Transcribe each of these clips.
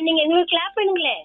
பண்ணீங்க எங்களுக்கு கிளாப் பண்ணுங்களே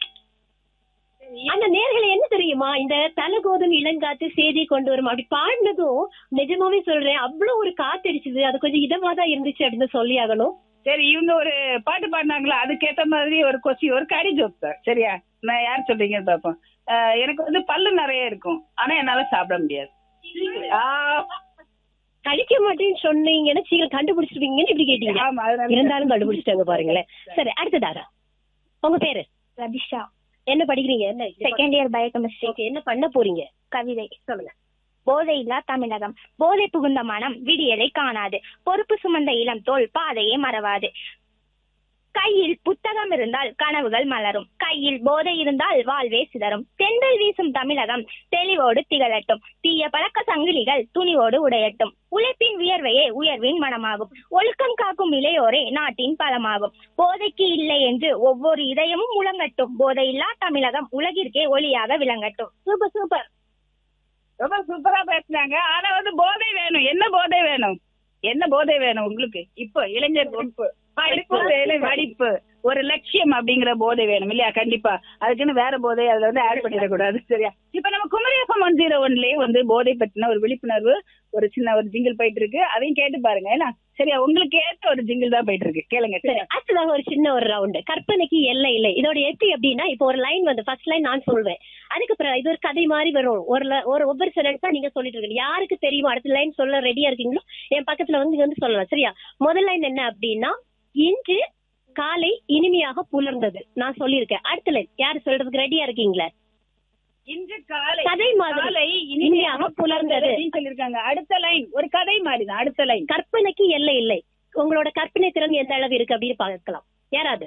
அந்த நேர்களை என்ன தெரியுமா இந்த தலகோதும் இளங்காத்து செய்தி கொண்டு வரும் அப்படி பாடினதும் நிஜமாவே சொல்றேன் அவ்வளவு ஒரு காத்தடிச்சது அது கொஞ்சம் இதமா தான் இருந்துச்சு அப்படின்னு சொல்லி ஆகணும் சரி இவங்க ஒரு பாட்டு பாடினாங்களா அதுக்கேத்த மாதிரி ஒரு கொஸ்டின் ஒரு கடி ஜோக் தான் சரியா நான் யார் சொல்றீங்க பாப்போம் அஹ் எனக்கு வந்து பல்லு நிறைய இருக்கும் ஆனா என்னால சாப்பிட முடியாது ஆ, கழிக்க மாட்டேன்னு சொன்னீங்கன்னு சீக்கிரம் கண்டுபிடிச்சிருவீங்கன்னு இப்படி கேட்டீங்க ஆமா அதனால இருந்தாலும் கண்டுபிடிச்சிட்டாங்க பாருங்களேன் சரி அடுத்ததாக உங்க பேரு ரபிஷா என்ன படிக்கிறீங்க என்ன செகண்ட் இயர் பயோகெமிஸ்ட்ரி ஓகே என்ன பண்ண போறீங்க கவிதை சொல்லுங்க போதையில்லா தமிழகம் போதை புகுந்த மனம் விடியலை காணாது பொறுப்பு சுமந்த இளம் தோல் பாதையே மறவாது கையில் புத்தகம் இருந்தால் கனவுகள் மலரும் கையில் போதை இருந்தால் வாழ்வே சிதறும் தென்றல் வீசும் தமிழகம் தெளிவோடு திகழட்டும் தீய பழக்க சங்கிலிகள் துணிவோடு உடையட்டும் உழைப்பின் வியர்வையே உயர்வின் மனமாகும் ஒழுக்கம் காக்கும் இளையோரே நாட்டின் பலமாகும் போதைக்கு இல்லை என்று ஒவ்வொரு இதயமும் முழங்கட்டும் போதையில்லா தமிழகம் உலகிற்கே ஒளியாக விளங்கட்டும் சூப்பர் சூப்பர் ரொம்ப சூப்பரா பேசுனாங்க ஆனா வந்து போதை வேணும் என்ன போதை வேணும் என்ன போதை வேணும் உங்களுக்கு இப்போ இளைஞர் பொறுப்பு படிப்பு வேலை படிப்பு ஒரு லட்சியம் அப்படிங்கிற போதை வேணும் இல்லையா கண்டிப்பா அதுக்குன்னு வேற போதை அதுல வந்து ஆட் பண்ணிடக்கூடாது சரியா இப்ப நம்ம குமரி எஃப்எம் ஒன் ஜீரோ ஒன்லயே வந்து போதை பற்றின ஒரு விழிப்புணர்வு ஒரு சின்ன ஒரு ஜிங்கிள் போயிட்டு இருக்கு அதையும் கேட்டு பாருங்க ஏன்னா சரியா உங்களுக்கு ஏற்ற ஒரு ஜிங்கிள் தான் போயிட்டு இருக்கு கேளுங்க சரி அடுத்ததாக ஒரு சின்ன ஒரு ரவுண்டு கற்பனைக்கு எல்லை இல்லை இதோட எப்படி அப்படின்னா இப்போ ஒரு லைன் வந்து ஃபர்ஸ்ட் லைன் நான் சொல்வேன் அதுக்கப்புறம் இது ஒரு கதை மாதிரி வரும் ஒரு ல- ஒரு ஒவ்வொரு சென்டென்ஸா நீங்க சொல்லிட்டு இருக்கீங்க யாருக்கு தெரியுமோ அடுத்த லைன் சொல்ல ரெடியா இருக்கீங்களோ என் பக்கத்துல வந்து நீங்க வந்து சொல்லலாம் சரியா முதல் லைன் என்ன அப்படின்னா இன்று காலை இனிமையாக புலர்ந்தது நான் சொல்லியிருக்கேன் அடுத்த லைன் யாரு சொல்றதுக்கு ரெடியா இருக்கீங்களா இன்று காலை கதை மாதிரி. காலை இனிமையாக புலர்ந்தது. அப்படின்னு சொல்லிருக்காங்க அடுத்த லைன் ஒரு கதை மாதிரி தான் அடுத்த லைன் கற்பனைக்கு எல்லை இல்லை உங்களோட கற்பனை திறன் எந்த அளவு இருக்கு அப்படின்னு பார்க்கலாம் யாராவது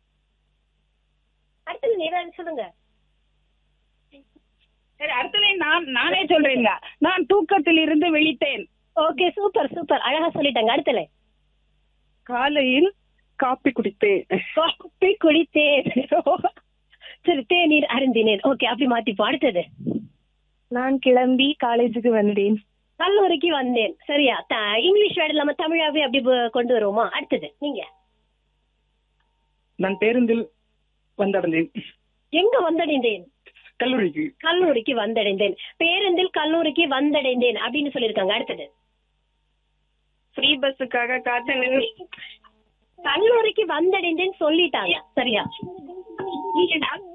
அடுத்தது ஏதாவது சொல்லுங்க சரி அடுத்த லைன் நான் நானே சொல்றேங்க நான் தூக்கத்தில் இருந்து விழித்தேன் ஓகே சூப்பர் சூப்பர் அழகா சொல்லிட்டாங்க அடுத்த லைன் காலையில் காப்பி குடித்தேன் காப்பி குடித்தேன் சரி தேநீர் அருந்தினேன் ஓகே அப்படி மாத்திப்போம் அடுத்தது நான் கிளம்பி காலேஜுக்கு வந்தேன் கல்லூரிக்கு வந்தேன் சரியா த- இங்கிலீஷ் வேர்டு இல்லாம தமிழாவே அப்படி ப- கொண்டு வருவோமா அடுத்தது நீங்க நான் பேருந்தில் வந்தடைந்தேன் எங்க வந்தடைந்தேன் கல்லூரிக்கு கல்லூரிக்கு வந்தடைந்தேன் பேருந்தில் கல்லூரிக்கு வந்தடைந்தேன் அப்படின்னு சொல்லியிருக்காங்க அடுத்தது ஃப்ரீ பஸ்ஸுக்காக காத்து கல்லூரிக்கு வந்தடைந்தேன் சொல்லிட்டாங்க சரியா